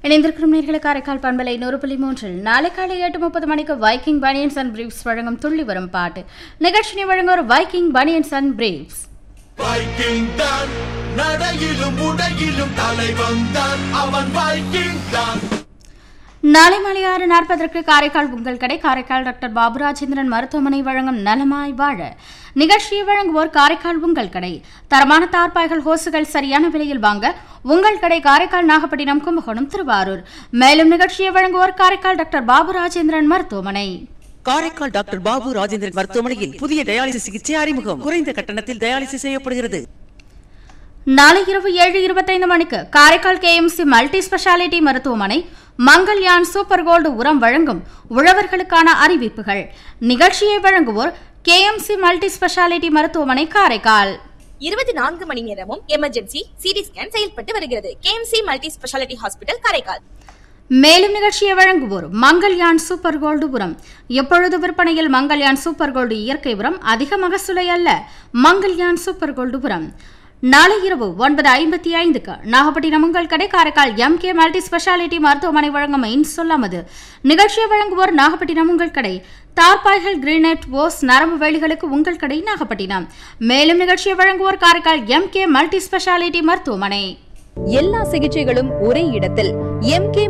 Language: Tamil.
இணைந்திருக்கும் நேர்களை காரைக்கால் பண்பலை நூறு புள்ளி மூன்றில் நாளை காலை எட்டு முப்பது மணிக்கு வைக்கிங் பனியன்ஸ் அண்ட் பிரீப்ஸ் வழங்கும் துள்ளி வரும் பாட்டு நிகழ்ச்சியை வழங்குவோர் Viking banians and briefs Viking தான் நடையிலும் உடையிலும் தலைவன் தான் அவன் வைக்கிங் தான் நாளை மாலை ஆறு நாற்பதற்கு காரைக்கால் உங்கள் கடை காரைக்கால் டாக்டர் பாபு ராஜேந்திரன் மருத்துவமனை வழங்கும் நலமாய் வாழ நிகழ்ச்சியை வழங்குவோர் காரைக்கால் உங்கள் கடை தரமான தார்பாய்கள் ஹோசுகள் சரியான விலையில் வாங்க உங்கள் கடை காரைக்கால் நாகப்பட்டினம் கும்பகோணம் திருவாரூர் மேலும் நிகழ்ச்சியை வழங்குவோர் காரைக்கால் டாக்டர் பாபு ராஜேந்திரன் மருத்துவமனை காரைக்கால் டாக்டர் பாபு ராஜேந்திரன் மருத்துவமனையில் புதிய டயாலிசிஸ் சிகிச்சை அறிமுகம் குறைந்த கட்டணத்தில் டயாலிசிஸ் செய்யப்படுகிறது நாளை இரவு ஏழு இருபத்தைந்து மணிக்கு காரைக்கால் கேஎம்சி மல்டி ஸ்பெஷாலிட்டி மருத்துவமனை மங்கள்யான் சூப்பர் கோல்டு உரம் வழங்கும் உழவர்களுக்கான அறிவிப்புகள் நிகழ்ச்சியை வழங்குவோர் கேஎம்சி மல்டி ஸ்பெஷாலிட்டி மருத்துவமனை காரைக்கால் இருபத்தி நான்கு மணி நேரமும் எமர்ஜென்சி சிடி ஸ்கேன் செயல்பட்டு வருகிறது KMC multi speciality hospital Karaikal மேலும் நிகழ்ச்சியை வழங்குவோர் மங்கள்யான் சூப்பர் கோல்டு உரம் எப்பொழுது விற்பனையில் மங்கள்யான் சூப்பர் கோல்டு இயற்கை உரம் அதிக மகசூலை அல்ல மங்கள்யான் சூப்பர் கோல்டு உரம் நாளை இரவு ஒன்பது ஐம்பத்தி ஐந்துக்கு நாகப்பட்டினம் உங்கள் கடை Karaikal M K multi speciality மருத்துவமனை வழங்கும் இன் சொல்லாமது நிகழ்ச்சியை வழங்குவோர் நாகப்பட்டினம் உங்கள் கடை தார்பாய்கள் கிரீனட் ஓஸ் நரம்பு வேலிகளுக்கு உங்கள் கடை நாகப்பட்டினம் மேலும் நிகழ்ச்சியை வழங்குவோர் Karaikal M K multi speciality மருத்துவமனை எல்லா சிகிச்சைகளும் ஒரே இடத்தில் எம்கே